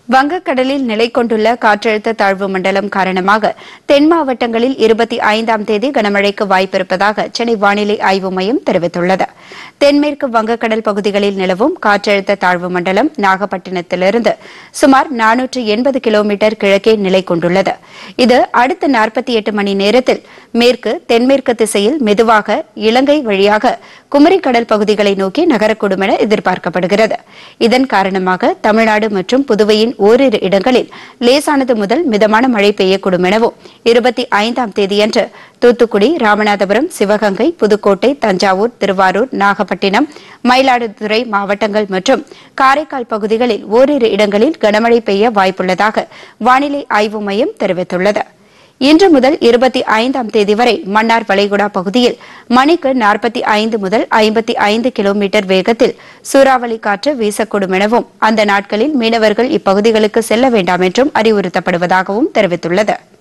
வங்கக்கடலில் நிலை கொண்டுள்ள காற்றழுத்த தாழ்வு மண்டலம் காரணமாக தென் மாவட்டங்களில் இருபத்தி ஐந்தாம் தேதி கனமழைக்கு வாய்ப்பிருப்பதாக சென்னை வானிலை ஆய்வு மையம் தெரிவித்துள்ளது தென்மேற்கு வங்கக்கடல் பகுதிகளில் நிலவும் காற்றழுத்த தாழ்வு மண்டலம் நாகப்பட்டினத்திலிருந்து சுமார் நானூற்று எண்பது கிலோமீட்டர் கிழக்கே நிலை கொண்டுள்ளது இது அடுத்த நாற்பத்தி எட்டு மணி நேரத்தில் மேற்கு தென்மேற்கு திசையில் மெதுவாக இலங்கை வழியாக குமரிக்கடல் பகுதிகளை நோக்கி நகரக்கூடும் என எதிர்பார்க்கப்படுகிறது இதன் காரணமாக தமிழ்நாடு மற்றும் புதுவையின் ஓரிரு இடங்களில் லேசானது முதல் மிதமான மழை பெய்யக்கூடும் எனவும் இருபத்தி ஐந்தாம் தேதியன்று தூத்துக்குடி ராமநாதபுரம் சிவகங்கை புதுக்கோட்டை தஞ்சாவூர் திருவாரூர் நாகப்பட்டினம் மயிலாடுதுறை மாவட்டங்கள் மற்றும் காரைக்கால் பகுதிகளில் ஓரிரு இடங்களில் கனமழை பெய்ய வாய்ப்புள்ளதாக வானிலை ஆய்வு மையம் தெரிவித்துள்ளது இன்று முதல் இருபத்தி ஐந்தாம் தேதி வரை மன்னார் வளைகுடா பகுதியில் மணிக்கு நாற்பத்தி ஐந்து முதல் ஐம்பத்தி ஐந்து கிலோமீட்டர் வேகத்தில் சூறாவளி காற்று வீசக்கூடும் எனவும் அந்த நாட்களில் மீனவர்கள் இப்பகுதிகளுக்கு செல்ல வேண்டாம் என்றும் அறிவுறுத்தப்படுவதாகவும் தெரிவித்துள்ளது